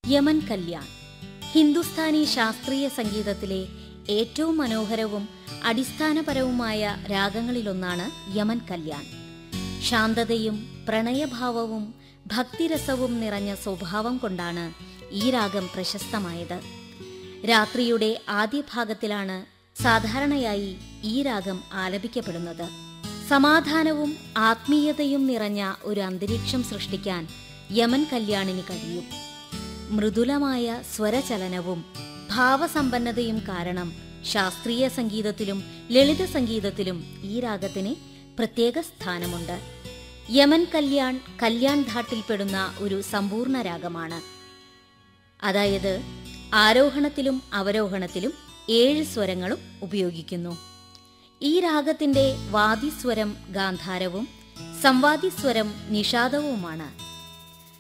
Yemen Kalyan Hindustani ശാസ്ത്രീയ സംഗീതത്തിലെ ഏറ്റവും മനോഹരവും അടിസ്ഥാനപരവുമായ രാഗങ്ങളിലൊന്നാണ് യമൻ കല്യാൺ ശാന്തതയും പ്രണയഭാവവും ഭക്തിരസവും നിറഞ്ഞ സ്വഭാവം കൊണ്ടാണ് ഈ രാഗം പ്രശസ്തമായത് രാത്രിയുടെ ആദ്യ ഭാഗത്തിലാണ് സാധാരണയായി ഈ രാഗം ആലപിക്കപ്പെടുന്നത് സമാധാനവും ആത്മീയതയും നിറഞ്ഞ ഒരു അന്തരീക്ഷം സൃഷ്ടിക്കാൻ യമൻ കല്യാണിന് കഴിയും മൃദുലമായ സ്വരചലനവും ഭാവസമ്പന്നതയും കാരണം ശാസ്ത്രീയ സംഗീതത്തിലും ലളിത സംഗീതത്തിലും ഈ രാഗത്തിന് പ്രത്യേക സ്ഥാനമുണ്ട് യമൻ കല്യാൺ കല്യാൺ ഘാട്ടിൽപ്പെടുന്ന ഒരു സമ്പൂർണ്ണ രാഗമാണ് അതായത് ആരോഹണത്തിലും അവരോഹണത്തിലും ഏഴ് സ്വരങ്ങളും ഉപയോഗിക്കുന്നു ഈ രാഗത്തിന്റെ വാദിസ്വരം ഗാന്ധാരവും സംവാദിസ്വരം നിഷാദവുമാണ്